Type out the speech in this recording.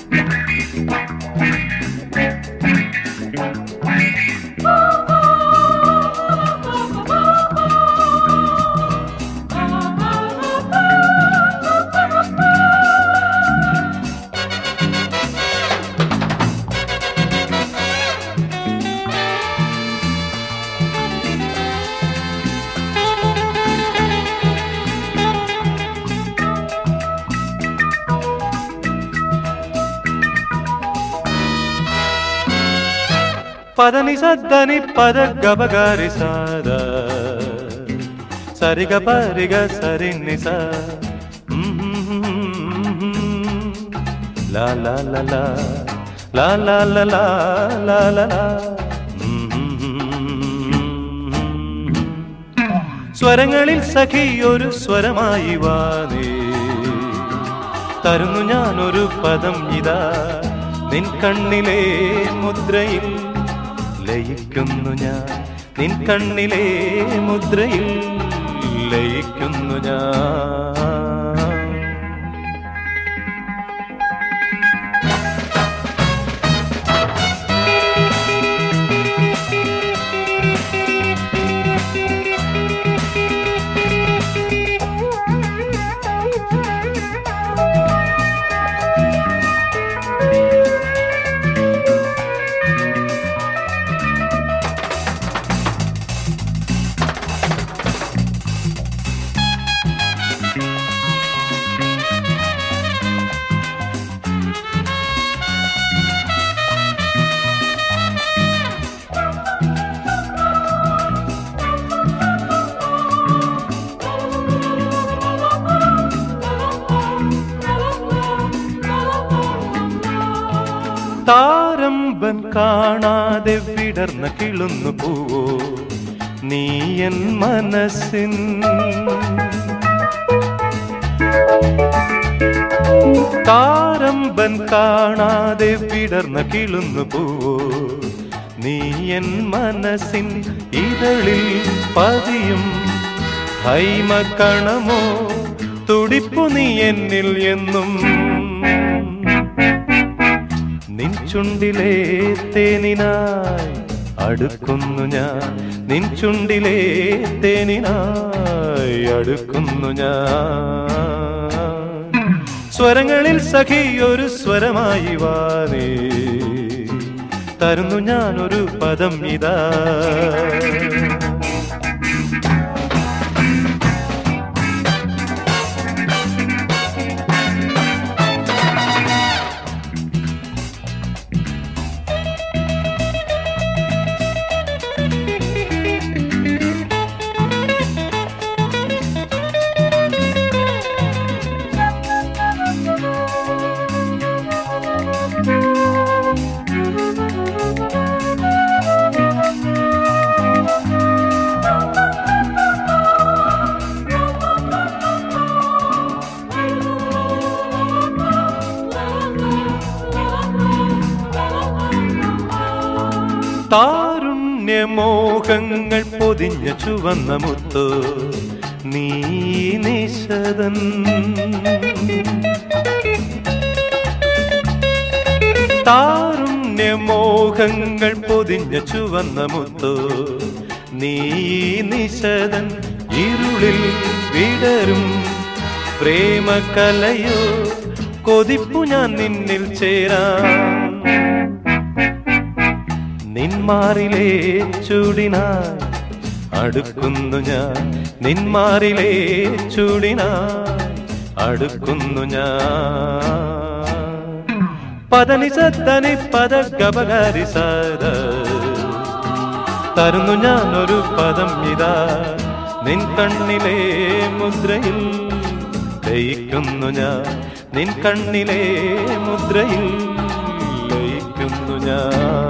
పదని సద్దని పద గబగారి సాద సరిగ పరిగ సరిని సా లా లా లా లా లా లా లా లా లా లా లా സ്വരങ്ങളിൽ സഖി ഒരു സ്വരമായി വാനേ തരുന്നു ഞാനൊരു പദം ഇതാ നിൻ കണ്ണിലെ മുദ്രയിൽ ലയിക്കുന്നു ഞാൻ നിൻ കണ്ണിലെ മുദ്രയിൽ ലയിക്കുന്നു ഞാൻ താരമ്പൻ കാണാതെ വിടർന്ന കിളുന്നു പോവോ നീ എൻ മനസ്സിൻ താരമ്പൻ കാണാതെ വിടർന്ന കിളുന്നു പോവോ നീ എൻ മനസ്സിൻ ഇതളിൽ പതിയും ഹൈമക്കണമോ തുടിപ്പു നീ എന്നിൽ എന്നും നിൻ ചുണ്ടിലെ തേനിനായി അടുക്കുന്നു ഞാൻ നിൻ ചുണ്ടിലെ തേനിനായി അടുക്കുന്നു ഞാൻ സ്വരങ്ങളിൽ സഖി ഒരു സ്വരമായി വാനേ തരുന്നു ഞാനൊരു പദം ഇതാ താരുണ്യമോഹങ്ങൾ പൊതിഞ്ഞ ചുവന്ന മുത്തോ നീ നിശതൻ താരുണ്യമോഹങ്ങൾ പൊതിഞ്ഞ ചുവന്ന മുത്തോ നീ നിശതൻ ഇരുളിൽ വിടരും പ്രേമകലയോ കൊതിപ്പു ഞാൻ നിന്നിൽ ചേരാം നിന്മാറിലെ ചൂടിനായി അടുക്കുന്നു ഞാൻ നിന്മാറിലെ ചൂടിനായി അടുക്കുന്നു ഞാൻ പദനി സത്തനി പദ ഗബകാരി സാര തരുന്നു ഞാൻ ഒരു പദം ഇതാ നിൻ കണ്ണിലെ മുദ്രയിൽ ലയിക്കുന്നു ഞാൻ നിൻ കണ്ണിലെ മുദ്രയിൽ ലയിക്കുന്നു ഞാൻ